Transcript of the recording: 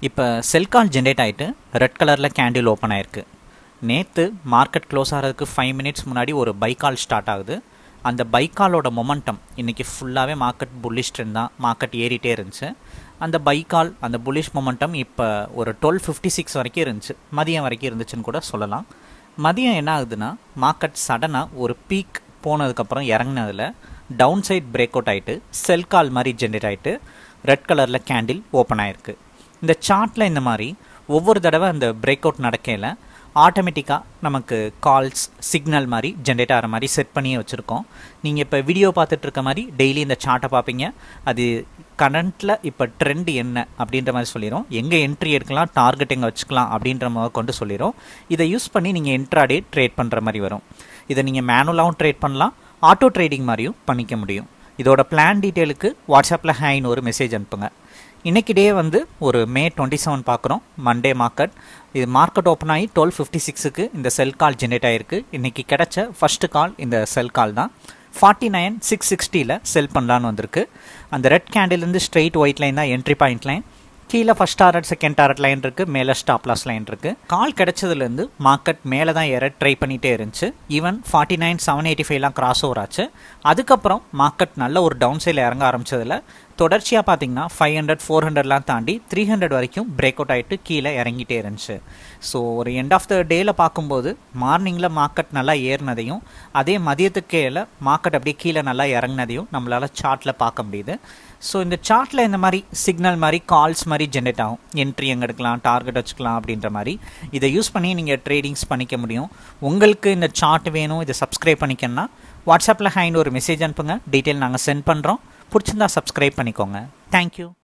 இப்போ sell call generate ஆகிட்டு red கலரில் கேண்டில் ஓப்பன் ஆயிருக்கு நேற்று மார்க்கெட் க்ளோஸ் ஆகிறதுக்கு ஃபைவ் மினிட்ஸ் முன்னாடி ஒரு பைக்கால் ஸ்டார்ட் ஆகுது அந்த பைக்காலோட மொமெண்டம் இன்றைக்கி ஃபுல்லாகவே மார்க்கெட் புல்லிஷ் ட்ரெண்ட் தான் மார்க்கெட் ஏறிட்டே இருந்துச்சு அந்த பைக்கால் அந்த புல்லிஷ் மொமெண்டம் இப்போ ஒரு டுவெல் ஃபிஃப்டி சிக்ஸ் வரைக்கும் இருந்துச்சு மதியம் வரைக்கும் இருந்துச்சுன்னு கூட சொல்லலாம் மதியம் என்ன ஆகுதுன்னா மார்க்கெட் சடனாக ஒரு பீக் போனதுக்கப்புறம் இறங்கினதில் டவுன் சைட் பிரேக் அவுட் ஆகிட்டு செல் கால் மாதிரி ஜென்ரேட் ஆகிட்டு ரெட் கலரில் கேண்டில் ஓப்பன் ஆயிருக்கு இந்த சார்ட்டில் இந்த மாதிரி ஒவ்வொரு தடவை அந்த பிரேக் அவுட் நடக்கையில் ஆட்டோமேட்டிக்காக நமக்கு கால்ஸ் சிக்னல் மாதிரி ஜென்ரேட் ஆகிற மாதிரி செட் பண்ணியே வச்சுருக்கோம் நீங்கள் இப்போ வீடியோ பார்த்துட்டு இருக்க மாதிரி டெய்லி இந்த சார்ட்டை பார்ப்பீங்க அது கரண்ட்டில் இப்போ ட்ரெண்ட் என்ன அப்படின்ற மாதிரி சொல்லிடும் எங்கே என்ட்ரி எடுக்கலாம் டார்கெட் எங்கே வச்சுக்கலாம் அப்படின்ற மாதிரி கொண்டு சொல்லிடும் இதை யூஸ் பண்ணி நீங்கள் இன்ட்ராடே ட்ரேட் பண்ணுற மாதிரி வரும் இதை நீங்கள் மேனுவலாகவும் ட்ரேட் பண்ணலாம் ஆட்டோ ட்ரேடிங் மாதிரியும் பண்ணிக்க முடியும் இதோட பிளான் டீட்டெயிலுக்கு வாட்ஸ்அப்பில் ஹேன்னு ஒரு மெசேஜ் அனுப்புங்க இன்றைக்கி டே வந்து ஒரு மே டுவெண்ட்டி செவன் பார்க்குறோம் மண்டே மார்க்கெட் இது மார்க்கெட் ஓப்பன் ஆகி டுவெல் ஃபிஃப்டி சிக்ஸுக்கு இந்த செல் கால் ஜென்ரேட் ஆகிருக்கு இன்றைக்கி கிடச்ச ஃபஸ்ட்டு கால் இந்த செல் கால் தான் ஃபார்ட்டி நைன் சிக்ஸ் சிக்ஸ்டியில் செல் பண்ணலான்னு வந்திருக்கு அந்த ரெட் கேண்டிலேருந்து ஸ்ட்ரெயிட் ஒயிட் லைன் தான் என்ட்ரி பாயிண்ட் லைன் கீழே first target second target line இருக்குது மேலே ஸ்டாப் லாஸ் லைன் இருக்குது கால் கிடைச்சதுலேருந்து மார்க்கெட் மேலே தான் ஏற ட்ரை பண்ணிகிட்டே இருந்துச்சு even forty nine seven eighty ஃபைவ்லாம் கிராஸ் ஓவர் ஆச்சு அதுக்கப்புறம் மார்க்கெட் நல்ல ஒரு டவுன் சைடில் இறங்க ஆரம்பிச்சதில் தொடர்ச்சியாக பார்த்தீங்கன்னா ஃபைவ் ஹண்ட்ரட் ஃபோர் ஹண்ட்ரட்லாம் தாண்டி த்ரீ ஹண்ட்ரட் வரைக்கும் பிரேக் அவுட் ஆகிட்டு கீழே இறங்கிட்டே இருந்துச்சு ஸோ ஒரு எண்ட் ஆஃப் த டேயில் பார்க்கும்போது மார்னிங்கில் மார்க்கெட் நல்லா ஏறினதையும் அதே மதியத்துக்கேல மார்க்கெட் அப்படியே கீழே நல்லா இறங்கினதையும் நம்மளால் சார்ட்டில் பார்க்க முடியுது ஸோ இந்த சார்ட்டில் இந்த மாதிரி சிக்னல் மாதிரி கால்ஸ் மாதிரி ஜென்ரேட் ஆகும் என்ட்ரி எங்கே எடுக்கலாம் டார்கெட் வச்சுக்கலாம் அப்படின்ற மாதிரி இதை யூஸ் பண்ணி நீங்கள் ட்ரேடிங்ஸ் பண்ணிக்க முடியும் உங்களுக்கு இந்த சார்ட் வேணும் இதை சப்ஸ்கிரைப் பண்ணிக்கணும்னா வாட்ஸ்அப்பில் ஹைன்னு ஒரு மெசேஜ் அனுப்புங்க டீட்டெயில் நாங்கள் சென்ட் பண்ணுறோம் பிடிச்சிருந்தா சப்ஸ்கிரைப் பண்ணிக்கோங்க தேங்க்யூ